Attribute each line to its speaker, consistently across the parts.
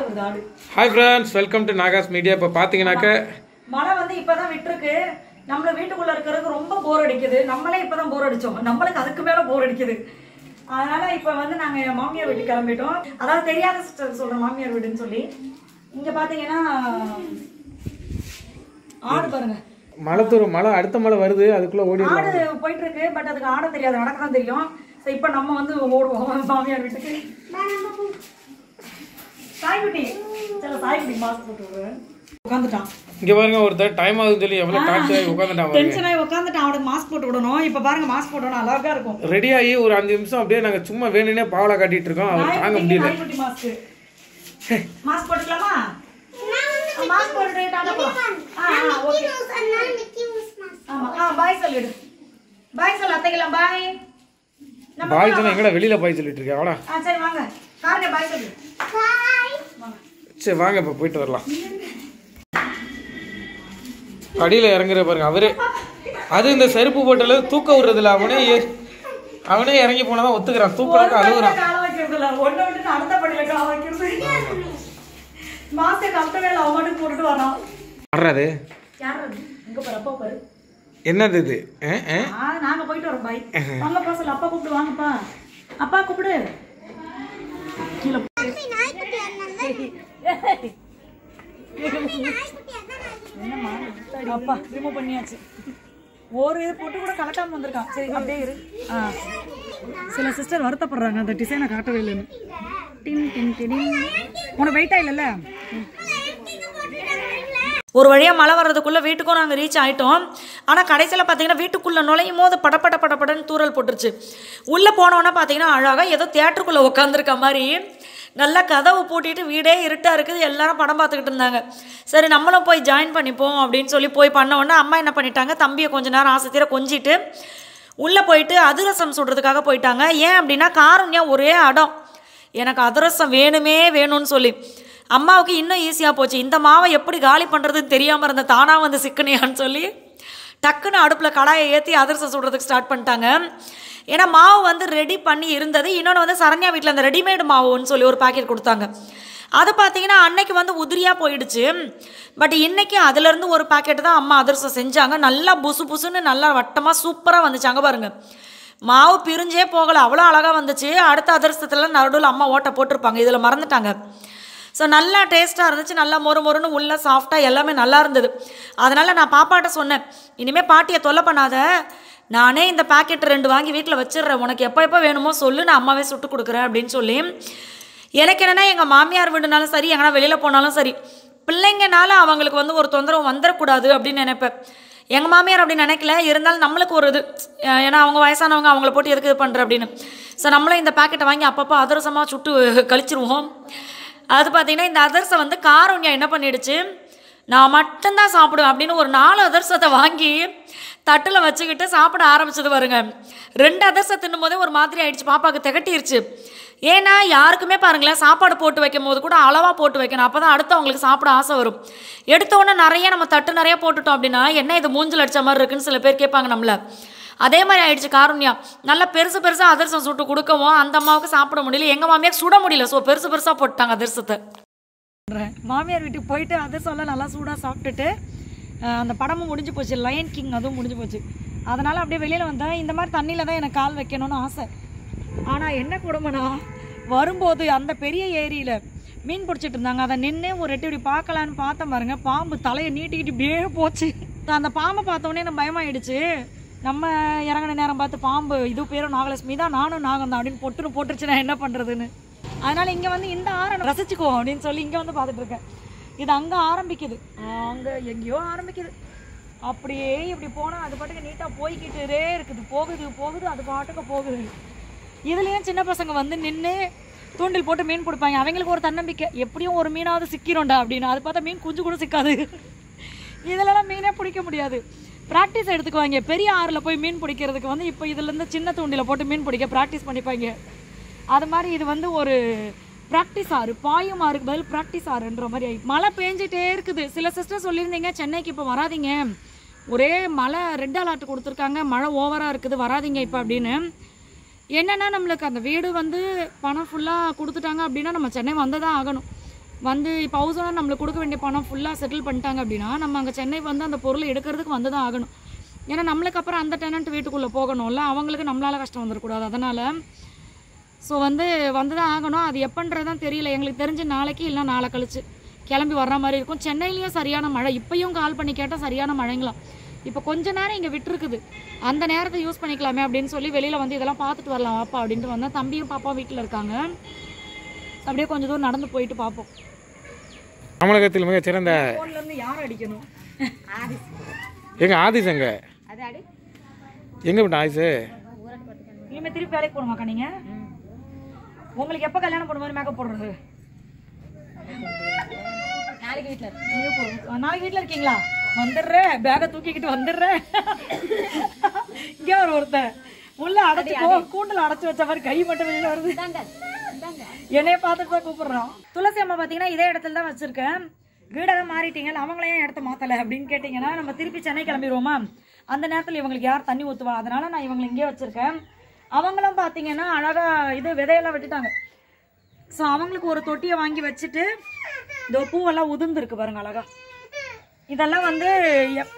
Speaker 1: வருது ஆடு
Speaker 2: hi friends welcome to Naga's media இப்போ பார்த்தீங்கன்னாக்க
Speaker 1: மழை வந்து இப்பதான் விட்டுருக்கு நம்மள வீட்டுக்குள்ள இருக்கிறதுக்கு ரொம்ப போர் அடிக்குது நம்மளே இப்பதான் போர் அடிச்சோம் நம்மளுக்கு அதுக்கு மேல போர் அடிக்குது அதனால இப்ப வந்து நாங்க என் மாமியார் வீட்டுக்கு கிளம்பிட்டோம் அதாவது தெரியாத சிஸ்டர் சொல்றேன் மாமியார் வீடுன்னு சொல்லி இங்க பாத்தீங்கன்னா ஆடு பாருங்க
Speaker 2: மழை தூரம் மழை அடுத்த மழை வருது அதுக்குள்ளே ஓடிடலாம்
Speaker 1: ஆடு போயிட்டு இருக்கு பட் அதுக்கு ஆட தெரியாது நடக்க தான் தெரியும் ஸோ இப்போ நம்ம வந்து ஓடுவோம் மாமியார் வீட்டுக்கு சாய்குட்டி சில சாய்குட்டி மாஸ்க் போட்டு விடுறேன் உட்காந்துட்டான்
Speaker 2: இங்கே பாருங்க ஒருத்தர் டைம் ஆகுதுன்னு சொல்லி எவ்வளோ காட்டு உட்காந்துட்டான் பாருங்க
Speaker 1: டென்ஷன் ஆகி உட்காந்துட்டான் அவனுக்கு மாஸ்க் போட்டு விடணும் இப்போ பாருங்க மாஸ்க் போட்டோம் அழகா இருக்கும்
Speaker 2: ரெடி ஆகி ஒரு அஞ்சு நிமிஷம் அப்படியே நாங்கள் சும்மா வேணுனே பாவலா காட்டிட்டு இருக்கோம் அவர் தாங்க முடியல
Speaker 1: நாய்க்குட்டி மாஸ்க் மாஸ்க் போட்டுக்கலாமா மாஸ்க் போட்டுட்டு டாடா போலாம் ஆ ஆ ஓகே ஆமா ஆ பாய் சொல்லிடு பாய் சொல்லு அத்தைக்கலாம் பாய் நம்ம
Speaker 2: பாய் சொன்னா எங்கடா வெளியில பாய் சொல்லிட்டு இருக்கேன் அவடா
Speaker 1: ஆ சரி வாங்க காரனே பாய் சொல்லு வாங்க
Speaker 2: சரி வாங்க இப்போ போயிட்டு வரலாம் அடியில் இறங்குற பாருங்க அவரே அது இந்த செருப்பு போட்டல தூக்க விடுறதுல அவனே ஏ- அவனே இறங்கி போனதான் ஒத்துக்கிறான் தூக்கறாக்க அழுகுறான்
Speaker 1: கால வைக்கிறது இல்ல ஒண்ணு விட்டு அடுத்த படியில கால வைக்கிறது மாஸ்க் கட்டவே இல்லை அவன் மட்டும் போட்டுட்டு வரான்
Speaker 2: வர்றாரு
Speaker 1: யார் அது எங்க பாரு அப்பா பாரு
Speaker 2: என்னது இது ஆ, ஆ?
Speaker 1: ஆ நாங்க போயிட்டு வரோம் பாய் வாங்கப்பா சொல்லு அப்பா கூப்பிடு வாங்கப்பா அப்பா கூப்பிடு கீழே என்னம்மா அப்பா ரிமூவ் பண்ணியாச்சு ஒரு பொட்டு கூட கலக்காம வந்திருக்கான் சரி அப்படியே இரு ஆ சில சிஸ்டர் வருத்தப்படுறாங்க அந்த டிசைனை காட்டவே இல்லைன்னு டின் டின் டின் உனக்கு வெயிட்டா இல்லைல்ல ஒரு வழியாக மழை வர்றதுக்குள்ளே வீட்டுக்கும் நாங்கள் ரீச் ஆகிட்டோம் ஆனால் கடைசியில் பார்த்தீங்கன்னா வீட்டுக்குள்ளே நுழையும் போது படப்பட படப்படன்னு தூரல் போட்டுருச்சு உள்ளே போனோன்னே பார்த்தீங்கன்னா அழகாக ஏதோ தேட்டருக்குள்ளே உட்காந்துருக்க மாதிரி நல்லா கதவு பூட்டிட்டு வீடே இருட்டாக இருக்குது எல்லாரும் படம் பார்த்துக்கிட்டு இருந்தாங்க சரி நம்மளும் போய் ஜாயின் பண்ணிப்போம் அப்படின்னு சொல்லி போய் பண்ண உடனே அம்மா என்ன பண்ணிட்டாங்க தம்பியை கொஞ்ச நேரம் ஆசைத்தீர கொஞ்சிட்டு உள்ளே போயிட்டு அதிரசம் சுடுறதுக்காக போயிட்டாங்க ஏன் அப்படின்னா காரண்யா ஒரே அடம் எனக்கு அதிரசம் வேணுமே வேணும்னு சொல்லி அம்மாவுக்கு இன்னும் ஈஸியாக போச்சு இந்த மாவை எப்படி காலி பண்ணுறதுன்னு தெரியாமல் இருந்த தானாக வந்து சிக்கனியான்னு சொல்லி டக்குன்னு அடுப்பில் கடாயை ஏற்றி அதிரசம் சுடுறதுக்கு ஸ்டார்ட் பண்ணிட்டாங்க ஏன்னா மாவு வந்து ரெடி பண்ணி இருந்தது இன்னொன்று வந்து சரண்யா வீட்டில் அந்த ரெடிமேடு மாவுன்னு சொல்லி ஒரு பாக்கெட் கொடுத்தாங்க அது பார்த்தீங்கன்னா அன்னைக்கு வந்து உதிரியாக போயிடுச்சு பட் இன்னைக்கு அதுலேருந்து ஒரு பாக்கெட் தான் அம்மா அதிரசம் செஞ்சாங்க நல்லா புசு புசுன்னு நல்லா வட்டமாக சூப்பராக வந்துச்சாங்க பாருங்க மாவு பிரிஞ்சே போகலை அவ்வளோ அழகாக வந்துச்சு அடுத்த அதிரசத்தில் நடுவில் அம்மா ஓட்டை போட்டிருப்பாங்க இதில் மறந்துட்டாங்க ஸோ நல்லா டேஸ்ட்டாக இருந்துச்சு நல்லா மொறு மொறுன்னு உள்ள சாஃப்டாக எல்லாமே நல்லா இருந்தது அதனால் நான் பாப்பாட்ட சொன்னேன் இனிமேல் பாட்டியை தொல்லை பண்ணாத நானே இந்த பாக்கெட் ரெண்டு வாங்கி வீட்டில் வச்சிடுறேன் உனக்கு எப்போ எப்போ வேணுமோ சொல்லு நான் அம்மாவே சுட்டு கொடுக்குறேன் அப்படின்னு சொல்லி எனக்கு என்னென்னா எங்கள் மாமியார் வீடுனாலும் சரி எங்கன்னா வெளியில் போனாலும் சரி பிள்ளைங்கனால அவங்களுக்கு வந்து ஒரு தொந்தரவு வந்துடக்கூடாது அப்படின்னு நினைப்பேன் எங்கள் மாமியார் அப்படி நினைக்கல இருந்தாலும் நம்மளுக்கு ஒரு இது அஹ் ஏன்னா அவங்க வயசானவங்க அவங்கள போட்டு எதுக்கு இது பண்ணுற அப்படின்னு ஸோ நம்மளும் இந்த பாக்கெட்டை வாங்கி அப்பப்போ அதிரசமாக சுட்டு கழிச்சிருவோம் அது பார்த்தீங்கன்னா இந்த அதிரசம் வந்து காரண்யா என்ன பண்ணிடுச்சு நான் மட்டும்தான் சாப்பிடுவேன் அப்படின்னு ஒரு நாலு அதிரசத்தை வாங்கி தட்டில் வச்சுக்கிட்டு சாப்பிட ஆரம்பிச்சது பாருங்க ரெண்டு அதிரசம் தின்னும் போதே ஒரு மாதிரி ஆயிடுச்சு பாப்பாவுக்கு திகட்டிருச்சு ஏன்னா யாருக்குமே பாருங்களேன் சாப்பாடு போட்டு வைக்கும் போது கூட அளவாக போட்டு வைக்கணும் அப்போ தான் அடுத்து அவங்களுக்கு சாப்பிட ஆசை வரும் எடுத்த உடனே நிறைய நம்ம தட்டு நிறைய போட்டுட்டோம் அப்படின்னா என்ன இது மூஞ்சில் அடிச்ச மாதிரி இருக்குன்னு சில பேர் கேட்பாங்க நம்மள அதே மாதிரி ஆயிடுச்சு காருண்யா நல்லா பெருசு பெருசாக அதிரசம் சுட்டு கொடுக்கவும் அந்த அம்மாவுக்கு சாப்பிட முடியல எங்கள் மாமியார் சுட முடியல ஸோ பெருசு பெருசாக போட்டாங்க அதிரசத்தை மாமியார் வீட்டுக்கு போயிட்டு அதிரசம்லாம் நல்லா சூடாக சாப்பிட்டுட்டு அஹ், அந்த படமும் முடிஞ்சு போச்சு லயன் கிங் அதுவும் முடிஞ்சு போச்சு அதனால் அப்படியே வெளியில் வந்தேன் இந்த மாதிரி தண்ணியில் தான் எனக்கு கால் வைக்கணும்னு ஆசை ஆனால் என்ன கொடுமைனா வரும்போது அந்த பெரிய ஏரியில் மீன் பிடிச்சிட்டு இருந்தாங்க அதை நின்று ஒரு எட்டு இப்படி பார்க்கலான்னு பார்த்தேன் பாருங்க பாம்பு தலையை நீட்டிக்கிட்டு இப்படியே போச்சு அந்த பாம்பை பார்த்தோன்னே எனக்கு பயமாயிடுச்சு நம்ம இறங்கின நேரம் பார்த்து பாம்பு இது பேரும் நாகலட்சுமி தான் நானும் நாகம் தான் அப்படின்னு பொட்டுன்னு போட்டுருச்சு நான் என்ன பண்ணுறதுன்னு அதனால இங்கே வந்து இந்த ஆரை ரசிச்சுக்குவோம் அப்படின்னு சொல்லி இங்கே வந்து பார்த்துட்டு இருக்கேன் இது அங்கே ஆரம்பிக்குது அங்கே எங்கேயோ ஆரம்பிக்குது அப்படியே இப்படி போனால் அது பாட்டுக்கு நீட்டாக போய்கிட்டே இருக்குது போகுது போகுது அது பாட்டுக்கு போகுது இதுலேயும் சின்ன பசங்க வந்து நின்று தூண்டில் போட்டு மீன் பிடிப்பாங்க அவங்களுக்கு ஒரு தன்னம்பிக்கை எப்படியும் ஒரு மீனாவது சிக்கிறோம்டா அப்படின்னு அது பார்த்தா மீன் குஞ்சு கூட சிக்காது இதிலலாம் மீனே பிடிக்க முடியாது ப்ராக்டிஸ் எடுத்துக்குவாங்க பெரிய ஆறில் போய் மீன் பிடிக்கிறதுக்கு வந்து இப்போ இதுலேருந்து சின்ன தூண்டில போட்டு மீன் பிடிக்க ப்ராக்டிஸ் பண்ணிப்பாங்க அது மாதிரி இது வந்து ஒரு ப்ராக்டிஸ் ஆறு பாயும் ஆறுக்கு பதில் ப்ராக்டிஸ் ஆறுன்ற மாதிரி ஆகி மழை பேஞ்சிட்டே இருக்குது சில சிஸ்டர் சொல்லியிருந்தீங்க சென்னைக்கு இப்போ வராதீங்க ஒரே மழை ரெட் அலர்ட் கொடுத்துருக்காங்க மழை ஓவராக இருக்குது வராதீங்க இப்போ அப்படின்னு என்னன்னா நம்மளுக்கு அந்த வீடு வந்து பணம் ஃபுல்லாக கொடுத்துட்டாங்க அப்படின்னா நம்ம சென்னை வந்து தான் ஆகணும் வந்து இப்போ ஹவுஸ் ஓனர் நம்மளுக்கு கொடுக்க வேண்டிய பணம் ஃபுல்லாக செட்டில் பண்ணிட்டாங்க அப்படின்னா நம்ம அங்கே சென்னை வந்து அந்த பொருளை எடுக்கிறதுக்கு வந்து தான் ஆகணும் ஏன்னா நம்மளுக்கு அப்புறம் அந்த டெனன்ட் வீட்டுக்குள்ளே போகணும்ல அவங்களுக்கு நம்மளால கஷ்டம் வந்துடக்கூடாது அதனால் ஸோ வந்து வந்து தான் ஆகணும் அது எப்பன்றதான் தெரியல எங்களுக்கு தெரிஞ்சு நாளைக்கு இல்லை நாளை கழிச்சு கிளம்பி வர்ற மாதிரி இருக்கும் சென்னையிலேயும் சரியான மழை இப்பயும் கால் பண்ணி கேட்டால் சரியான மழைங்களாம் இப்போ கொஞ்ச நேரம் இங்கே விட்டுருக்குது அந்த நேரத்தை யூஸ் பண்ணிக்கலாமே அப்படின்னு சொல்லி வெளியில் வந்து இதெல்லாம் பார்த்துட்டு வரலாம் வாப்பா அப்படின்ட்டு வந்தேன் தம்பியும் பாப்பா வீட்டில் இருக்காங்க அப்படியே கொஞ்சம் தூரம் நடந்து போயிட்டு பார்ப்போம்
Speaker 2: தமிழகத்தில் மிகச்சிறந்த
Speaker 1: ஃபோன்லேருந்து யார் அடிக்கணும்
Speaker 2: எங்க ஆதிஸ் எங்க
Speaker 3: அது அடி
Speaker 2: எங்க விட்ட ஆயுசு
Speaker 1: இனிமேல் திருப்பி வேலைக்கு போகணுமாக்கா நீங்கள் உங்களுக்கு எப்போ கல்யாணம் பண்ண மாதிரி மேக்கப் போடுறது
Speaker 3: நாளைக்கு வீட்டில் இருக்கு
Speaker 1: நீங்க போடுங்க. நாளைக்கு வீட்டில் இருக்கீங்களா வந்துடுறேன் பேக்கை தூக்கிக்கிட்டு வந்துடுறேன் இங்கே ஒரு ஒருத்தன் உள்ள அடைச்சி கூண்டில் அடைச்சி வச்ச மாதிரி கை மட்டும் வெளியில வருது
Speaker 3: இந்தாங்க இந்தாங்க
Speaker 1: என்னைய பார்த்துட்டு தான் கூப்பிடுறோம் துளசி அம்மா பார்த்தீங்கன்னா இதே இடத்துல தான் வச்சிருக்கேன் வீடெல்லாம் மாறிட்டீங்கல்ல அவங்களே ஏன் இடத்த மாத்தலை அப்படின்னு கேட்டிங்கன்னா நம்ம திருப்பி சென்னை கிளம்பிடுவோமா அந்த நேரத்தில் இவங்களுக்கு யார் தண்ணி ஊற்றுவா அதனால நான் இவங்களை இங்கே வச்சிருக்கேன் அவங்களும் பார்த்தீங்கன்னா அழகா இது விதையெல்லாம் விட்டுட்டாங்க ஸோ அவங்களுக்கு ஒரு தொட்டியை வாங்கி வச்சுட்டு இந்த பூவெல்லாம் உதிர்ந்துருக்கு பாருங்க அழகா இதெல்லாம் வந்து எப்-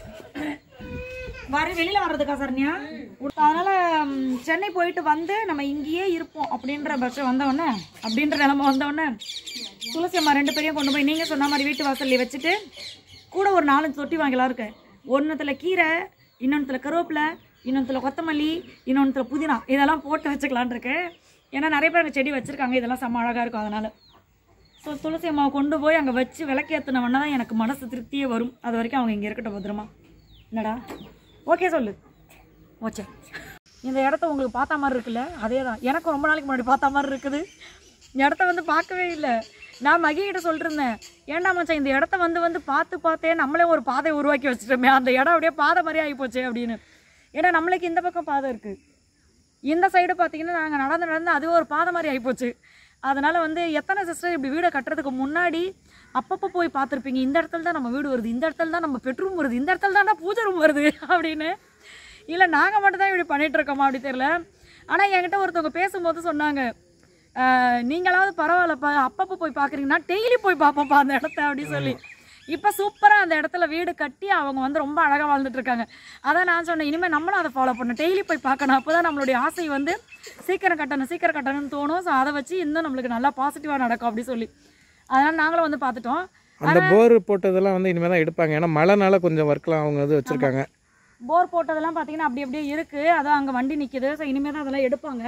Speaker 1: வர வெளியில வர்றதுக்கா சரண்யா அதனால ம், சென்னை போயிட்டு வந்து நம்ம இங்கேயே இருப்போம் அப்படின்ற பட்சம் வந்தவொடனே அப்படின்ற நிலைமை வந்தவொடனே துளசி அம்மா ரெண்டு பேரையும் கொண்டு போய் நீங்க சொன்ன மாதிரி வீட்டு வாசல்ல வச்சுட்டு கூட ஒரு நாலஞ்சு தொட்டி வாங்கலாம் இருக்கு ஒன்றுத்துல கீரை இன்னொன்றுல கருவேப்பிலை இன்னொன்றுல கொத்தமல்லி இன்னொன்றுல புதினா இதெல்லாம் போட்டு வச்சுக்கலான் இருக்கேன் ஏன்னா நிறைய பேர் அங்கே செடி வச்சிருக்காங்க இதெல்லாம் செம்ம அழகா இருக்கும் அதனால ஸோ துளசி அம்மாவை கொண்டு போய் அங்கே வச்சு விளக்கேற்றினவொன்னே தான் எனக்கு மனசு திருப்தியே வரும் அது வரைக்கும் அவங்க இங்கே இருக்கட்டும் பத்திரமா என்னடா ஓகே சொல்லு ஓச்சே இந்த இடத்த உங்களுக்கு பார்த்த மாதிரி இருக்குல்ல அதே தான் எனக்கு ரொம்ப நாளைக்கு முன்னாடி பார்த்த மாதிரி இருக்குது இந்த இடத்த வந்து பார்க்கவே இல்லை நான் மகிகிட்ட சொல்லிருந்தேன் ஏன்டா மச்சான் இந்த இடத்த வந்து வந்து பார்த்து பார்த்தே நம்மளே ஒரு பாதை உருவாக்கி வச்சுட்டோமே அந்த இடம் அப்படியே பாதை மாதிரி ஆகிப்போச்சே அப்படின்னு ஏன்னா நம்மளுக்கு இந்த பக்கம் பாதை இருக்குது இந்த சைடு பார்த்தீங்கன்னா நாங்கள் நடந்து நடந்து அதுவே ஒரு பாதை மாதிரி ஆகிப்போச்சு அதனால் வந்து எத்தனை சிஸ்டர் இப்படி வீடை கட்டுறதுக்கு முன்னாடி அப்பப்போ போய் பார்த்துருப்பீங்க இந்த இடத்துல தான் நம்ம வீடு வருது இந்த இடத்துல தான் நம்ம பெட்ரூம் வருது இந்த இடத்துல தான்டா பூஜை ரூம் வருது அப்படின்னு இல்லை நாங்கள் மட்டும் தான் இப்படி பண்ணிட்டு இருக்கோமா அப்படி தெரியல ஆனால் என்கிட்ட ஒருத்தவங்க பேசும்போது சொன்னாங்க "ஆஹ், நீங்களாவது பரவாயில்லப்பா அப்பப்போ போய் பார்க்குறீங்கன்னா டெய்லி போய் பார்ப்போம்ப்பா அந்த இடத்த அப்படின்னு சொல்லி இப்போ சூப்பராக அந்த இடத்துல வீடு கட்டி அவங்க வந்து ரொம்ப அழகாக வாழ்ந்துட்டு இருக்காங்க அதான் நான் சொன்னேன் இனிமேல் நம்மளும் அதை ஃபாலோ பண்ணணும் டெய்லி போய் பார்க்கணும் அப்போ தான் நம்மளுடைய ஆசை வந்து சீக்கிரம் கட்டணும் சீக்கிரம் கட்டணும்னு தோணும் ஸோ அதை வச்சு இன்னும் நம்மளுக்கு நல்லா பாசிட்டிவாக நடக்கும் அப்படி சொல்லி அதனால் நாங்களும் வந்து பார்த்துட்டோம்
Speaker 2: அந்த போர் போட்டதெல்லாம் வந்து இனிமேல் தான் எடுப்பாங்க ஏன்னா மழைனால கொஞ்சம் ஒர்க்லாம் அவங்க வந்து வச்சிருக்காங்க
Speaker 1: போர் போட்டதெல்லாம் பார்த்தீங்கன்னா அப்படி அப்படியே இருக்குது அதான் அங்கே வண்டி நிற்கிது ஸோ இனிமேல் தான் அதெல்லாம் எடுப்பாங்க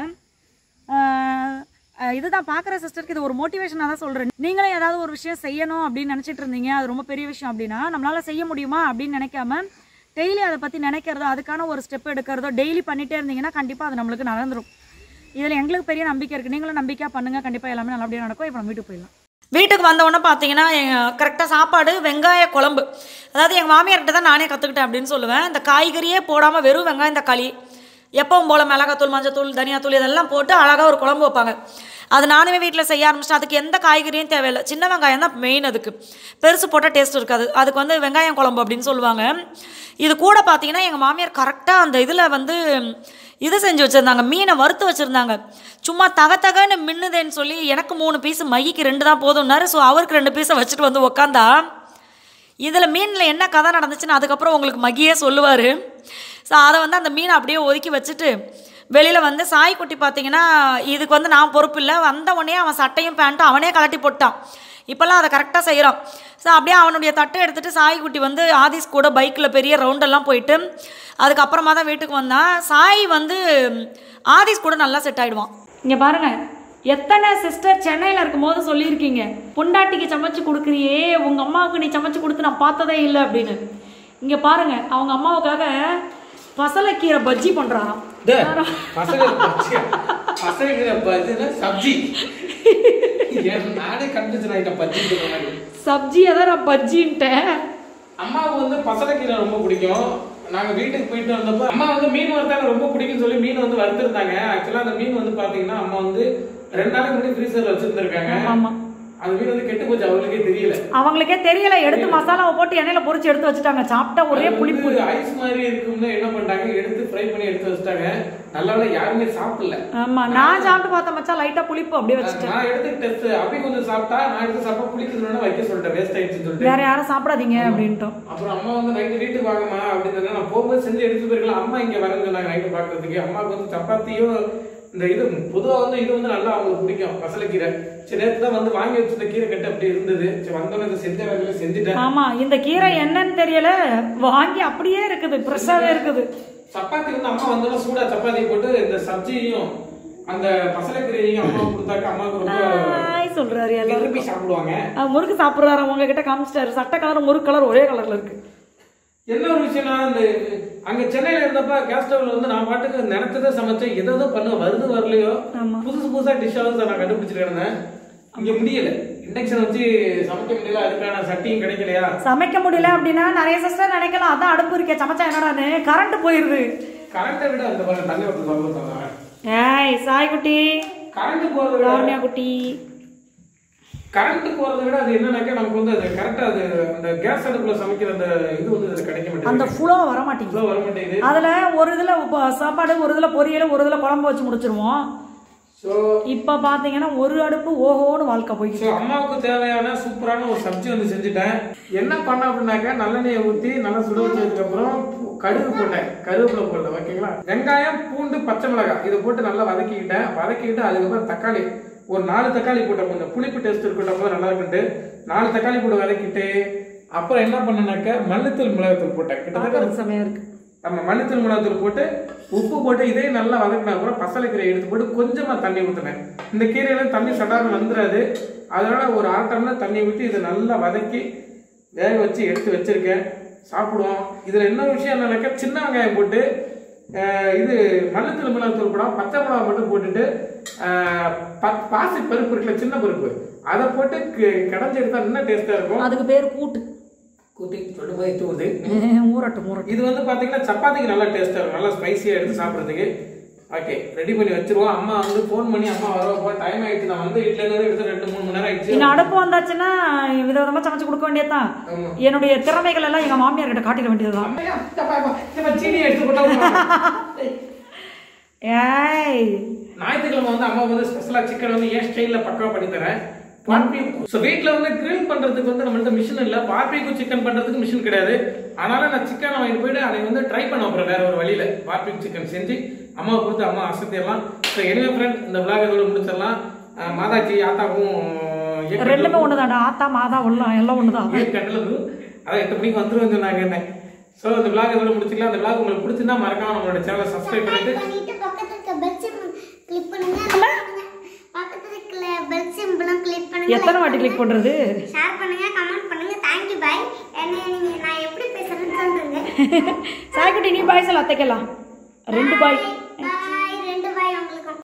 Speaker 1: ஆஹ் அஹ் இதுதான் பார்க்குற சிஸ்டருக்கு இது ஒரு மோட்டிவேஷனாக தான் சொல்கிறேன் நீங்களே ஏதாவது ஒரு விஷயம் செய்யணும் அப்படின்னு நினச்சிட்டு இருந்தீங்க அது ரொம்ப பெரிய விஷயம் அப்படின்னா நம்மளால் செய்ய முடியுமா அப்படின்னு நினைக்காம டெய்லி அதை பற்றி நினைக்கிறதோ அதுக்கான ஒரு ஸ்டெப் எடுக்கிறதோ டெய்லி பண்ணிகிட்டே இருந்தீங்கன்னா கண்டிப்பாக அது நம்மளுக்கு நடந்துரும் இதில் எங்களுக்கு பெரிய நம்பிக்கை இருக்குது நீங்களும் நம்பிக்கையாக பண்ணுங்கள் கண்டிப்பாக எல்லாமே நல்லபடியாக நடக்கும் இப்போ நம்ம வீட்டுக்கு போயிடலாம் வீட்டுக்கு வந்தவொடனே பார்த்தீங்கன்னா கரெக்டாக சாப்பாடு வெங்காய குழம்பு அதாவது எங்கள் மாமியார்கிட்ட தான் நானே கற்றுக்கிட்டேன் அப்படின்னு சொல்லுவேன் இந்த காய்கறியே போடாமல் வெறும் வெங்காயம் தக்காளி எப்பவும் போல் மிளகாத்தூள் மஞ்சத்தூள் தனியாத்தூள் இதெல்லாம் போட்டு அழகாக ஒரு குழம்பு வைப்பாங்க அது நானுமே வீட்டில் செய்ய ஆரம்பிச்சிட்டேன் அதுக்கு எந்த காய்கறியும் தேவையில்லை சின்ன வெங்காயம் தான் மெயின் அதுக்கு பெருசு போட்டால் டேஸ்ட் இருக்காது அதுக்கு வந்து வெங்காயம் குழம்பு அப்படின்னு சொல்லுவாங்க இது கூட பார்த்தீங்கன்னா எங்கள் மாமியார் கரெக்டாக அந்த இதில் வந்து இது செஞ்சு வச்சுருந்தாங்க மீனை வறுத்து வச்சுருந்தாங்க சும்மா தக தகன்னு மின்னுதேன்னு சொல்லி எனக்கு மூணு பீஸ் மைக்கு ரெண்டு தான் போதும்னாரு ஸோ அவருக்கு ரெண்டு பீஸை வச்சுட்டு வந்து உக்காந்தா இதில் மீனில் என்ன கதை நடந்துச்சுன்னு அதுக்கப்புறம் உங்களுக்கு மகியே சொல்லுவார் ஸோ அதை வந்து அந்த மீனை அப்படியே ஒதுக்கி வச்சுட்டு வெளியில் வந்து சாய்க்குட்டி பார்த்தீங்கன்னா இதுக்கு வந்து நான் பொறுப்பு இல்லை வந்த உடனே அவன் சட்டையும் பேண்ட்டும் அவனே கலட்டி போட்டான் இப்போல்லாம் அதை கரெக்டாக செய்கிறான் ஸோ அப்படியே அவனுடைய தட்டை எடுத்துகிட்டு சாய்க்குட்டி வந்து ஆதிஸ் கூட பைக்கில் பெரிய ரவுண்டெல்லாம் போயிட்டு அதுக்கப்புறமா தான் வீட்டுக்கு வந்தான் சாய் வந்து ஆதிஸ் கூட நல்லா செட் ஆகிடுவான் இங்கே பாருங்க எத்தனை சிஸ்டர் சென்னையில் இருக்கும்போது சொல்லியிருக்கீங்க பொண்டாட்டிக்கு சமைச்சு கொடுக்குறியே உங்கள் அம்மாவுக்கு நீ சமைச்சு கொடுத்து நான் பார்த்ததே இல்லை அப்படின்னு இங்கே பாருங்க அவங்க அம்மாவுக்காக பசலைக்கீரை பஜ்ஜி பண்ணுறாராம்
Speaker 2: பசங்க பசங்க சப்ஜி நானே கன்ஃபியூஷன் ஆகிட்டேன் பஜ்ஜி மாதிரி
Speaker 1: சப்ஜியை தான் நான் பஜ்ஜின்ட்டேன்
Speaker 2: அம்மாவுக்கு வந்து பசலைக்கீரை ரொம்ப பிடிக்கும் நாங்க வீட்டுக்கு போயிட்டு வந்தப்போ அம்மா வந்து மீன் வறுத்தா எனக்கு ரொம்ப பிடிக்கும்னு சொல்லி மீன் வந்து வறுத்துருந்தாங்க ஆக்சுவலா அந்த மீன் வந்து பாத்தீங்கன்னா அம்மா வந்து ரெண்டு நாளைக்கு முன்னாடி ஃப்ரீசர்ல வச்சிருந்திருக்காங்க
Speaker 1: ஆமாம்
Speaker 2: அந்த மீன் வந்து கெட்டு போச்சு அவங்களுக்கே தெரியல
Speaker 1: அவங்களுக்கே தெரியல எடுத்து மசாலாவை போட்டு எண்ணெயில பொரிச்சு எடுத்து வச்சுட்டாங்க சாப்பிட்டா ஒரே புளிப்பு
Speaker 2: ஐஸ் மாதிரி இருக்கும்னு என்ன பண்ணிட்டாங்க எடுத்து ஃப்ரை பண்ணி எடுத்து வச்சுட்டாங்க நல்லா யாருமே சாப்பிடல
Speaker 1: ஆமா நான் சாப்பிட்டு பார்த்தேன் மச்சான் லைட்டா புளிப்பு அப்படியே வச்சுட்டேன்
Speaker 2: நான் எடுத்து டெஸ்ட் அப்படி கொஞ்சம் சாப்பிட்டா நான் எடுத்து சாப்பிட்டா புளிக்குதுன்னு வைக்க சொல்லிட்டேன் வேஸ்ட் ஆயிடுச்சுன்னு சொல்லிட்டு
Speaker 1: வேற யாரும் சாப்பிடாதீங்க அப்படின்ட்டோம்
Speaker 2: அப்புறம் அம்மா வந்து நைட்டு வீட்டுக்கு வாங்கம்மா அப்படின்னு சொன்னா நான் போகும்போது செஞ்சு எடுத்து போயிருக்கலாம் அம்மா இங்க வரேன்னு சொன்னாங்க நைட்டு பாக்குறதுக்கு அம்மாவுக்கு வந்து சப்பாத்தியும் இந்த இது பொதுவா வந்து இது வந்து நல்லா அவங்களுக்கு பிடிக்கும் பசலைக்கீரை சரி நேற்று தான் வந்து வாங்கி வச்சிருந்த கீரை கட்டு அப்படி இருந்தது சரி வந்தோன்னே இதை செஞ்ச வேலையில செஞ்சுட்டேன்
Speaker 1: ஆமா இந்த கீரை என்னன்னு தெரியல வாங்கி அப்படியே இருக்குது ஃப்ரெஷ்ஷாவே இருக்குது
Speaker 2: சப்பாத்தி வந்து அம்மா வந்தோடனே சூடா சப்பாத்தி போட்டு இந்த சப்ஜியையும் அந்த பசலைக்கீரையையும் அம்மா கொடுத்தாக்க அம்மாவுக்கு ரொம்ப
Speaker 1: ஹாய் சொல்றாரு எல்லாரும்
Speaker 2: விரும்பி சாப்பிடுவாங்க
Speaker 1: ஆ, முறுக்கு சாப்பிடுறாரு உங்ககிட்ட காமிச்சிட்டாரு சட்டை கலர் முறுக்கு கலர் ஒரே கலர்ல இருக்கு
Speaker 2: என்ன ஒரு விஷயம்னா இந்த அங்க சென்னையில இருந்தப்ப கேஸ் ஸ்டவ்ல வந்து நான் பாட்டுக்கு நினைச்சதை சமைச்சேன் எதோ ஏதோ பண்ணுவேன் வருது வரலையோ
Speaker 1: ஆமா.
Speaker 2: புதுசு புதுசா டிஷ் ஆகுது நான் கண்டுபிடிச்சிட்டு இருந்தேன் இங்க முடியல இண்டக்ஷன் வச்சு சமைக்க முடியல அதுக்கான சட்டியும் கிடைக்கலையா
Speaker 1: சமைக்க முடியல அப்படின்னா நிறைய சிஸ்டர் நினைக்கலாம் அதான் அடுப்பு இருக்கே சமைச்சா என்னடான்னு கரண்ட் போயிருது
Speaker 2: கரண்ட்டை விட அந்த பாருங்க தண்ணி ஊற்று சொல்லுவாங்க
Speaker 1: ஏய் சாய் குட்டி
Speaker 2: கரண்ட் போறதை விட
Speaker 1: கவுனியா குட்டி
Speaker 2: கரண்ட் போறதை விட அது என்னன்னாக்கா நமக்கு வந்து அது கரெக்டா அது அந்த கேஸ் அடுப்புல சமைக்கிற அந்த இது வந்து அதுல கிடைக்க
Speaker 1: அந்த
Speaker 2: மாட்டேங்குது
Speaker 1: ஃபுளோ வர மாட்டேங்குது
Speaker 2: இவ்வளவு வர மாட்டேங்குது
Speaker 1: அதுல ஒரு இதுல உப்ப- சாப்பாடு ஒரு இதுல பொரியல் ஒரு இதுல குழம்பு வச்சு முடிச்சிருவோம்
Speaker 2: ஸோ
Speaker 1: இப்ப பாத்தீங்கன்னா ஒரு அடுப்பு ஓஹோன்னு வாழ்க்கை போய்க்கு
Speaker 2: ஸோ அம்மாவுக்கு தேவையான சூப்பரான ஒரு சப்ஜி வந்து செஞ்சுட்டேன் என்ன பண்ண அப்படின்னாக்கா நல்லெண்ணெயை ஊற்றி நல்லா சுட வச்சதுக்கப்புறம் கடுகு போட்டேன் கருவேப்பிலை போடல ஓகேங்களா வெங்காயம் பூண்டு பச்சை மிளகாய் இதை போட்டு நல்லா வதக்கிக்கிட்டேன் வதக்கிட்டு அதுக்கப்புறம் தக்காளி ஒரு நாலு தக்காளி போட்டேன் கொஞ்சம் புளிப்பு டேஸ்ட் இருக்கட்டும் போது நல்லா இருக்குன்ட்டு நாலு தக்காளி போட்டு வதக்கிட்டு அப்புறம் என்ன பண்ணேனாக்கா மல்லித்தூள் மிளகாத்தூள் போட்டேன் கிட்டத்தட்ட
Speaker 1: பார்க்கறதுக்கு செமையா இருக்கு
Speaker 2: நம்ம மல்லித்தூள் மிளகாத்தூள் போட்டு உப்பு போட்டு இதே நல்லா வதக்கின அப்புறம் பசலை கீரை எடுத்து போட்டு கொஞ்சமா தண்ணி ஊற்றினேன் இந்த கீரையில தண்ணி சடாரம் வந்துடாது அதனால ஒரு அரை டம்ளர் தண்ணி ஊற்றி இதை நல்லா வதக்கி வேக வச்சு எடுத்து வச்சிருக்கேன் சாப்பிடுவோம் இதுல என்ன விஷயம் என்னன்னாக்கா சின்ன வெங்காயம் போட்டு அஹ், இது மல்லித்தூள் மிளகாத்தூள் போடாம பச்சை மிளகா மட்டும் போட்டுட்டு அஹ், ப- பாசி பருப்பு இருக்குல்ல சின்ன பருப்பு அதை போட்டு க- கடைஞ்சி எடுத்தா இன்னும் டேஸ்டா இருக்கும்
Speaker 1: அதுக்கு பேர் கூட்டு
Speaker 2: கூட்டி சொல்லும் போது தூவுது
Speaker 1: ஊரட்டும் ஊரட்டும்
Speaker 2: இது வந்து பாத்தீங்கன்னா சப்பாத்திக்கு நல்லா டேஸ்டா இருக்கும் நல்லா ஸ்பைசியா எடுத்து சாப்பிடுறதுக்கு ஓகே ரெடி பண்ணி வச்சிருவோம் அம்மா வந்து ஃபோன் பண்ணி அம்மா வரப்போ டைம் ஆயிடுச்சு நான் வந்து வீட்டுல இருந்து எடுத்து ரெண்டு மூணு மணி நேரம் ஆயிடுச்சு
Speaker 1: இங்க அடுப்பு வந்தாச்சுன்னா விதவிதமா சமைச்சு கொடுக்க வேண்டியதுதான்
Speaker 2: ஆமா.
Speaker 1: என்னுடைய திறமைகள் எல்லாம் எங்க மாமியார் கிட்ட காட்டிட வேண்டியதுதான்
Speaker 2: அம்மையா, இந்த பா- பா- இந்த பா, சீனி எடுத்து போட்டா
Speaker 1: ஏய்
Speaker 2: ஞாயிற்றுக்கிழமை வந்து அம்மா வந்து ஸ்பெஷலா சிக்கன் வந்து ஏன் ஸ்டைல்ல பக்கா பண்ணி தரேன் ஸோ வீட்டில் வந்து கிரில் பண்றதுக்கு வந்து நம்மள்ட்ட மிஷின் இல்லை பார்பிக்கு சிக்கன் பண்றதுக்கு மிஷின் கிடையாது அதனால நான் சிக்கன் வாங்கிட்டு போயிட்டு அதை வந்து ட்ரை பண்ண போறேன் வேற ஒரு வழியில பார்பிக் சிக்கன் செஞ்சு அம்மாவை கொடுத்து அம்மா அசத்திடலாம் ஸோ எனவே ஃப்ரெண்ட் இந்த விளாக் இதோட முடிச்சிடலாம் அஹ் மாதாஜி ஆத்தாவும்
Speaker 1: ரெண்டுமே ஒண்ணுதான்டா ஆத்தா மாதா உள்ளம் எல்லாம் ஒண்ணுதான்
Speaker 2: கண்டலது அதான் எட்டு மணிக்கு வந்துருவேன் சொன்னாங்க என்ன ஸோ இந்த விளாக் இதோட முடிச்சிக்கலாம் அந்த விளாக் உங்களுக்கு பிடிச்சிருந்தா மறக்காம நம்மளோட சேனலை சப்ஸ்கிரைப் பண்ணிட்டு
Speaker 4: பண்ணிட்டு பக்கத்துல இருக்க பெல் சிம்பிள் கிளிக் பண்ணுங்க பக்கத்துல இருக்க பெல் சிம்பிளும் கிளிக் பண்ணுங்க
Speaker 1: எத்தனை வாட்டி கிளிக் பண்றது
Speaker 4: ஷேர் பண்ணுங்க கமெண்ட் பண்ணுங்க தேங்க்யூ பாய் என்ன நீங்க நான் எப்படி பேசுறேன்னு சொல்றேங்க
Speaker 1: சாய்க்குட்டி நீ பாய் சொல்ல அத்தைக்கலாம் ரெண்டு பாய்